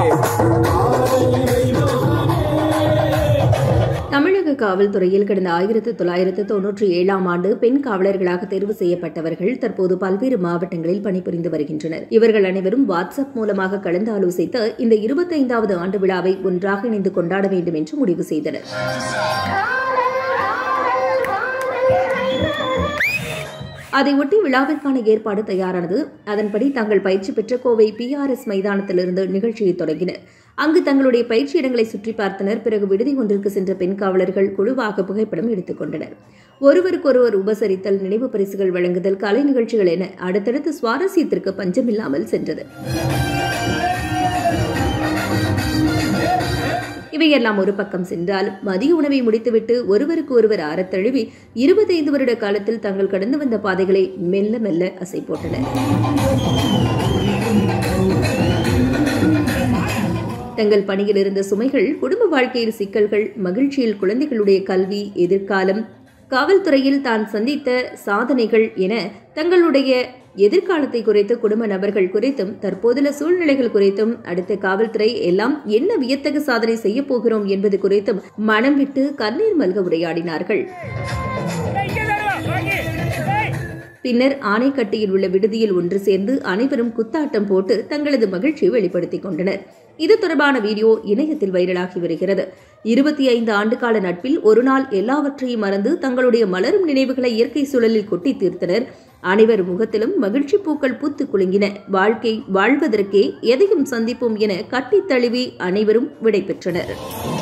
தமிழக காவல்துறையில் கடந்த ஆயிரத்து தொள்ளாயிரத்து தொன்னூற்றி ஏழாம் ஆண்டு பெண் காவலர்களாக தேர்வு செய்யப்பட்டவர்கள் தற்போது பல்வேறு மாவட்டங்களில் பணிபுரிந்து வருகின்றனர் இவர்கள் அனைவரும் வாட்ஸ்அப் மூலமாக கலந்து ஆலோசித்து இந்த இருபத்தைந்தாவது ஆண்டு விழாவை ஒன்றாக இணைந்து கொண்டாட வேண்டும் என்று முடிவு செய்தனர் அதையொட்டி விழாவிற்கான ஏற்பாடு தயாரானது அதன்படி தாங்கள் பயிற்சி பெற்ற கோவை பிஆர்எஸ் மைதானத்திலிருந்து நிகழ்ச்சியை தொடங்கினர் அங்கு தங்களுடைய பயிற்சி இடங்களை சுற்றி பார்த்தனர் பிறகு விடுதி ஒன்றிற்கு சென்ற பெண் காவலர்கள் குழுவாக புகைப்படம் எடுத்துக் கொண்டனர் ஒருவருக்கொருவர் உபசரித்தல் நினைவு பரிசுகள் வழங்குதல் கலை நிகழ்ச்சிகள் என அடுத்தடுத்து சுவாரஸ்யத்திற்கு பஞ்சமில்லாமல் சென்றது இவையெல்லாம் ஒரு பக்கம் சென்றாலும் மதிய உணவை முடித்துவிட்டு ஒருவருக்கு ஒருவர் ஆறத் தழுவி இருபத்தைந்து வருட காலத்தில் தாங்கள் கடந்து வந்த பாதைகளை மெல்ல மெல்ல அசை போட்டனர் தங்கள் பணியில் இருந்த சுமைகள் குடும்ப வாழ்க்கையில் சிக்கல்கள் மகிழ்ச்சியில் குழந்தைகளுடைய கல்வி எதிர்காலம் காவல்துறையில் தான் சந்தித்த சாதனைகள் என தங்களுடைய எதிர்காலத்தை குறித்து குடும்ப நபர்கள் குறித்தும் தற்போதுள்ள சூழ்நிலைகள் குறித்தும் அடுத்த காவல்துறை எல்லாம் என்ன வியத்தகு சாதனை செய்ய போகிறோம் என்பது குறித்தும் மனம் விட்டு கண்ணீர் மல்க உரையாடினார்கள் பின்னர் ஆனைக்கட்டியில் உள்ள விடுதியில் ஒன்று சேர்ந்து அனைவரும் குத்தாட்டம் போட்டு தங்களது மகிழ்ச்சியை வெளிப்படுத்திக் கொண்டனர் இது தொடர்பான வீடியோ இணையத்தில் வைரலாகி வருகிறது இருபத்தி ஐந்து ஆண்டுகால நட்பில் ஒரு நாள் எல்லாவற்றையும் மறந்து தங்களுடைய மலரும் நினைவுகளை இயற்கை சூழலில் கொட்டி தீர்த்தனர் அனைவர் முகத்திலும் மகிழ்ச்சி பூக்கள் பூத்து குலுங்கின வாழ்க்கை வாழ்வதற்கே எதையும் சந்திப்போம் என கட்டித் தழுவி அனைவரும் விடை பெற்றனர்